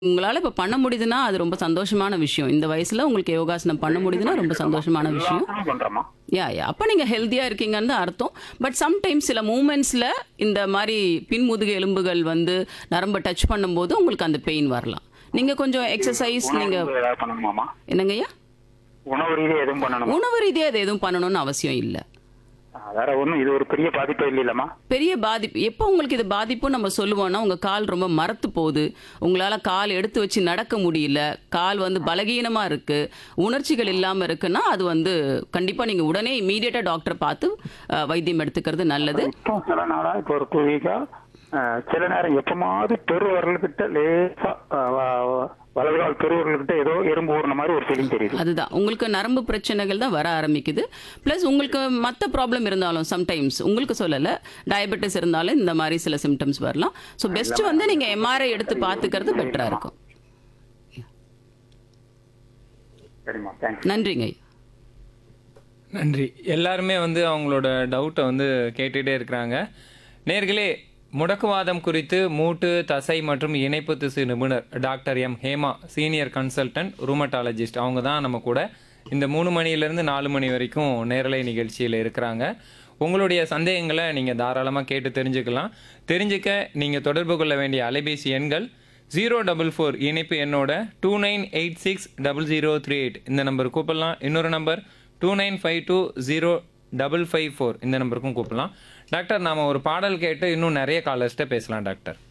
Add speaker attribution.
Speaker 1: உங்களால இப்ப பண்ண முடியுதுன்னா அது ரொம்ப சந்தோஷமான விஷயம். இந்த வயசுல உங்களுக்கு யோகாசனம் பண்ண முடியுதுன்னா ரொம்ப சந்தோஷமான விஷயம்.
Speaker 2: எல்லாமே பண்றோமா
Speaker 1: யா யா அப்ப நீங்க ஹெல்தியா இருக்கீங்கன்னு தான் அர்த்தம். பட் சம்டைம்ஸ் சில மூமெண்ட்ஸ்ல இந்த மாதிரி பின்முதுகு எலும்புகள் வந்து நரம்ப டச் பண்ணும்போது உங்களுக்கு அந்த பெயின் வரலாம். நீங்க கொஞ்சம் எக்ஸசைஸ் நீங்க
Speaker 2: உணவு ஏதாவது பண்ணணுமாமா
Speaker 1: என்னங்கய்யா?
Speaker 2: உணவு ரீதியா எதுவும் பண்ணணுமா
Speaker 1: உணவு ரீதியா அது எதுவும் பண்ணணும்னு அவசியம் இல்ல.
Speaker 2: வேற ஒண்ணும் இது ஒரு பெரிய பாதிப்பே இல்லைல்லம்மா
Speaker 1: பெரிய பாதிப்பு எப்போ உங்களுக்கு இது பாதிப்பு நம்ம சொல்லுவோம்னா உங்க கால் ரொம்ப மரத்து போகுது உங்களால கால் எடுத்து வச்சு நடக்க முடியல கால் வந்து பலகீனமா இருக்கு உணர்ச்சிகள் இல்லாம இருக்குன்னா அது வந்து கண்டிப்பா நீங்க உடனே இமீடியட்டா டாக்டர் பார்த்து அஹ், வைத்தியம் எடுத்துக்கிறது நல்லது
Speaker 2: இப்போ சில நாளா இப்போ ஒரு டூ வீக்கா சில நேரம் எப்பமாவது பெரு வரல்கிட்ட லேசா அஹ், வ- வ- வலது கால் பெரு வரல்கிட்ட ஏதோ எறும்பு ஊறின மாதிரி ஒரு ஃபீலிங் தெரியுது
Speaker 1: அதுதான் உங்களுக்கு நரம்பு பிரச்சனைகள் தான் வர ஆரம்பிக்குது ப்ளஸ் உங்களுக்கு மற்ற ப்ராப்ளம் இருந்தாலும் சம்டைம்ஸ் உங்களுக்கு சொல்லலை டயபெட்டிஸ் இருந்தாலும் இந்த மாதிரி சில சிம்டம்ஸ் வரலாம் ஸோ பெஸ்ட் வந்து நீங்க எம்ஆர்ஐ எடுத்து பார்த்துக்கிறது பெட்டரா இருக்கும்
Speaker 2: சரிம்மா தேங்க்ஸ்
Speaker 1: நன்றிங்க ஐயா.
Speaker 3: நன்றி எல்லாருமே வந்து அவங்களோட டவுட்டை வந்து கேட்டுகிட்டே இருக்கிறாங்க நேர்களே முடக்குவாதம் குறித்து மூட்டு தசை மற்றும் இணைப்பு திசு நிபுணர் doctor M Hema senior consultant rheumatologist அவங்க தான் நம்ம கூட இந்த மூணு மணிலேருந்து நாலு மணி வரைக்கும் நேரலை நிகழ்ச்சியில் இருக்கிறாங்க உங்களுடைய சந்தேகங்களை நீங்கள் தாராளமாக கேட்டு தெரிஞ்சுக்கலாம் தெரிஞ்சுக்க நீங்கள் தொடர்பு கொள்ள வேண்டிய அலைபேசி எண்கள் ஜீரோ டபுள் ஃபோர் இணைப்பு என்னோட two nine eight six double zero three eight இந்த நம்பர் கூப்பிடலாம் இன்னொரு number two nine five two zero double five four இந்த நம்பருக்கும் கூப்பிடலாம் டாக்டர் நாம ஒரு பாடல் கேட்டு இன்னும் நிறைய காலர்ஸ்ட்ட பேசலாம் டாக்டர்